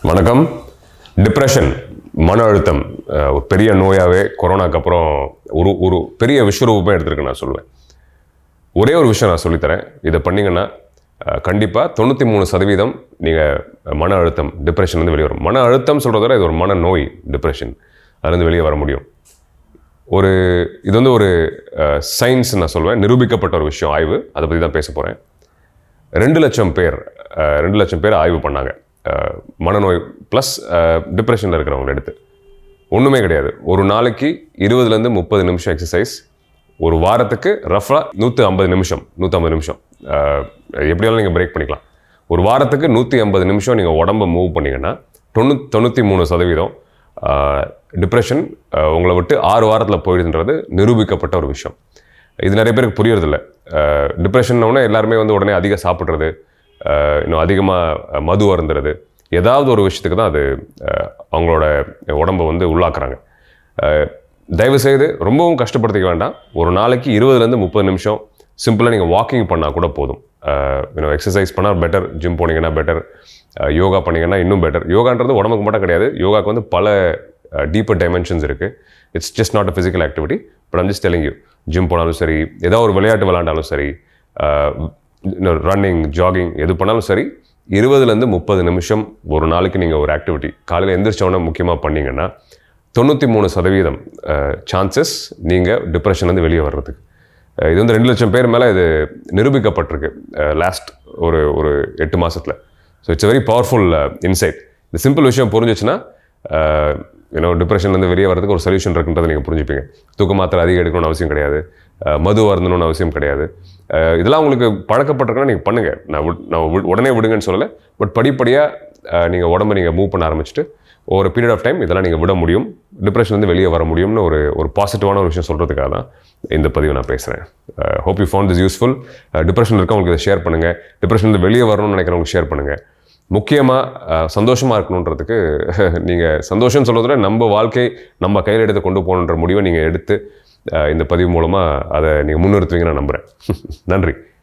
வணக்கம் டிப்ரெஷன் மன அழுத்தம் அஹ், ஒரு பெரிய நோயாகவே கொரோனாக்கு அப்புறம் ஒரு ஒரு பெரிய விஸ்வரூபமே எடுத்திருக்கு நான் சொல்லுவேன் ஒரே ஒரு விஷயம் நான் சொல்லித்தரேன் இதை பண்ணீங்கன்னா கண்டிப்பாக தொண்ணூற்றி மூணு சதவீதம் நீங்கள் மன அழுத்தம் டிப்ரெஷன் வந்து வெளியே வரும் மன அழுத்தம் சொல்கிறத விட இது ஒரு மன நோய் டிப்ரெஷன் அதுலேருந்து வெளியே வர முடியும் ஒரு இது வந்து ஒரு சயின்ஸ் நான் சொல்லுவேன் நிரூபிக்கப்பட்ட ஒரு விஷயம் ஆய்வு அதை பற்றி தான் பேச போகிறேன் ரெண்டு லட்சம் பேர் அஹ், ரெண்டு லட்சம் பேர் ஆய்வு பண்ணாங்க அஹ், மனநோய் ப்ளஸ் டிப்ரெஷனில் இருக்கிறவங்க எடுத்து ஒன்றுமே கிடையாது ஒரு நாளைக்கு இருபதுலேருந்து முப்பது நிமிஷம் எக்ஸசைஸ் ஒரு வாரத்துக்கு ரஃபாக நூற்றி ஐம்பது நிமிஷம் நூற்றம்பது நிமிஷம் அஹ், எப்படியாலும் நீங்கள் பிரேக் பண்ணிக்கலாம் ஒரு வாரத்துக்கு நூற்றி ஐம்பது நிமிஷம் நீங்கள் உடம்ப மூவ் பண்ணீங்கன்னா தொண்ணூ தொண்ணூற்றி மூணு சதவீதம் டிப்ரெஷன் உங்களை விட்டு ஆறு வாரத்தில் போயிடுதுன்றது நிரூபிக்கப்பட்ட ஒரு விஷயம் இது நிறைய பேருக்கு புரியறதில்ல டிப்ரெஷன்னொடனே எல்லாருமே வந்து உடனே அதிகம் சாப்பிட்றது அஹ், இன்னும் அதிகமாக மது அருந்துறது ஏதாவது ஒரு விஷயத்துக்கு தான் அது அஹ், அவங்களோட உடம்பை வந்து உள்ளாக்குறாங்க அஹ், தயவு செய்து ரொம்பவும் கஷ்டப்படுத்திக்க வேண்டாம் ஒரு நாளைக்கு இருபதுலேருந்து முப்பது நிமிஷம் சிம்பிளாக நீங்கள் வாக்கிங் பண்ணால் கூட போதும் இன்னும் எக்ஸசைஸ் பண்ணால் பெட்டர் ஜிம் போனீங்கன்னா பெட்டர் யோகா பண்ணீங்கன்னா இன்னும் பெட்டர் யோகான்றது உடம்புக்கு மட்டும் கிடையாது யோகாக்கு வந்து பல டீப்பர் டைமென்ஷன்ஸ் இருக்குது it's just not a physical activity but I'm just telling you gym போனாலும் சரி ஏதோ ஒரு விளையாட்டு விளாண்டாலும் சரி ரன்னிங் ஜாகிங் எது பண்ணாலும் சரி இருபதுலேருந்து முப்பது நிமிஷம் ஒரு நாளைக்கு நீங்கள் ஒரு ஆக்டிவிட்டி காலையில் எந்திரிச்சோன்னே முக்கியமாக பண்ணீங்கன்னா தொண்ணூற்றி மூணு சதவீதம் சான்சஸ் நீங்கள் டிப்ரெஷன்லேருந்து வெளியே வர்றதுக்கு அஹ் இது வந்து ரெண்டு லட்சம் பேர் மேலே இது நிரூபிக்கப்பட்டிருக்கு லாஸ்ட் ஒரு ஒரு எட்டு மாசத்துல so it's very powerful insight இந்த சிம்பிள் விஷயம் புரிஞ்சிச்சுன்னா ஏன்னோ டிப்ரெஷன்லேருந்து வெளியே வரதுக்கு ஒரு சொல்யூஷன் இருக்குன்றதை நீங்கள் புரிஞ்சுப்பீங்க தூக்க மாத்திரை அதிகம் எடுக்கணும்னு அவசியம் கிடையாது அஹ் மது அருந்தணும்னு அவசியம் கிடையாது அஹ் இதெல்லாம் உங்களுக்கு பழக்கப்பட்டிருக்குன்னா நீங்கள் பண்ணுங்கள் நான் விட்- நான் விட்- உடனே விடுங்கன்னு சொல்லலை பட் படிப்படியாக நீங்கள் உடம்ப நீங்கள் மூவ் பண்ண ஆரம்பிச்சுட்டு ஒரு பீரியட் ஆஃப் டைம் இதெல்லாம் நீங்கள் விட முடியும் டிப்ரெஷன் வந்து வெளியே வர முடியும்னு ஒரு ஒரு பாசிட்டிவான ஒரு விஷயம் சொல்கிறதுக்காக தான் இந்த பதிவை நான் பேசுகிறேன் hope you found this useful depression இருக்கவங்களுக்கு இதை ஷேர் பண்ணுங்கள் டிப்ரெஷன் வெளியே வரணும்னு நினைக்கிறவங்க ஷேர் பண்ணுங்கள் முக்கியமாக சந்தோஷமாக இருக்கணுன்றதுக்கு நீங்கள் சந்தோஷம் சொல்கிறத விட நம்ம வாழ்க்கை நம்ம கையில் எடுத்து கொண்டு போகணுன்ற முடிவை நீங்கள் எடுத்து அஹ், இந்த பதிவு மூலமாக அதை நீங்கள் முன்னிறுத்துவீங்கன்னு நான் நம்புகிறேன் நன்றி